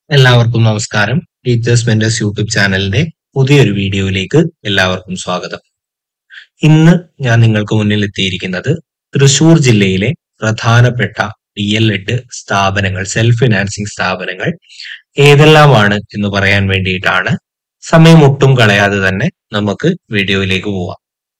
എല്ലാവർക്കും നമസ്കാരം teachers mentors YouTube ചാനലിന്റെ പുതിയൊരു വീഡിയോയിലേക്ക് എല്ലാവർക്കും സ്വാഗതം ഇന്ന് ഞാൻ നിങ്ങൾക്ക് മുന്നിൽ എത്തിയിരിക്കുന്നത് തൃശൂർ ജില്ലയിലെ പ്രധാനപ്പെട്ട ഡി എൽ എഡ് സ്ഥാപനങ്ങൾ സെൽഫ് ഫിനാൻസിങ് സ്ഥാപനങ്ങൾ ഏതെല്ലാമാണ് എന്ന് പറയാൻ വേണ്ടിയിട്ടാണ് സമയം ഒട്ടും കളയാതെ തന്നെ നമുക്ക് വീഡിയോയിലേക്ക് പോവാം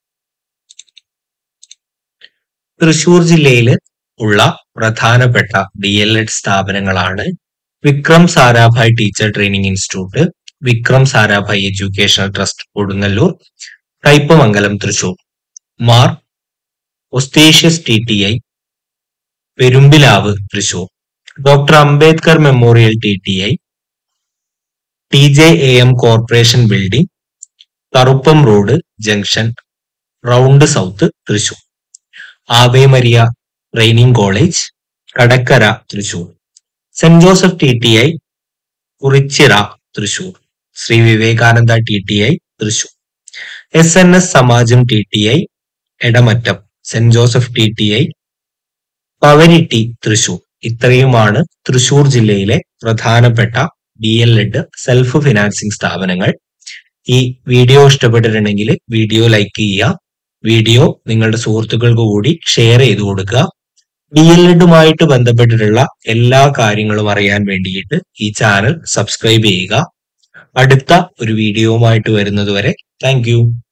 തൃശൂർ ജില്ലയിൽ ഉള്ള പ്രധാനപ്പെട്ട ഡി എൽ എഡ് സ്ഥാപനങ്ങളാണ് Vikram Sarabhai teacher training institute Vikram Sarabhai educational trust Kodungallur Kaipamangalam Thrissur Mar Osthathios T T I Perumpilavu Thrissur doctor Ambedkar memorial T T I T J A M corporation building Karuppam road junction round south Thrissur Ave Maria training college Kadakkara Thrissur Saint Joseph T T I Kurichira Thrissur Shri Vivekananda T T I Thrissur S N S Samajam T T I Edamattam Saint Joseph T T I Pavaratty Thrissur ഇത്രയുമാണ് തൃശൂർ ജില്ലയിലെ പ്രധാനപ്പെട്ട D El Ed self financing സ്ഥാപനങ്ങൾ ഈ video ഇഷ്ടപ്പെട്ടിട്ടുണ്ടെങ്കിൽ video like ചെയ്യുക video നിങ്ങളുടെ സുഹൃത്തുക്കൾക്ക് കൂടി ഷെയർ ചെയ്ത് കൊടുക്കുക ഡി എൽ എഡുമായിട്ട് ബന്ധപ്പെട്ടിട്ടുള്ള എല്ലാ കാര്യങ്ങളും അറിയാൻ വേണ്ടിയിട്ട് ഈ ചാനൽ സബ്സ്ക്രൈബ് ചെയ്യുക അടുത്ത ഒരു വീഡിയോവുമായിട്ട് വരുന്നത് വരെ താങ്ക്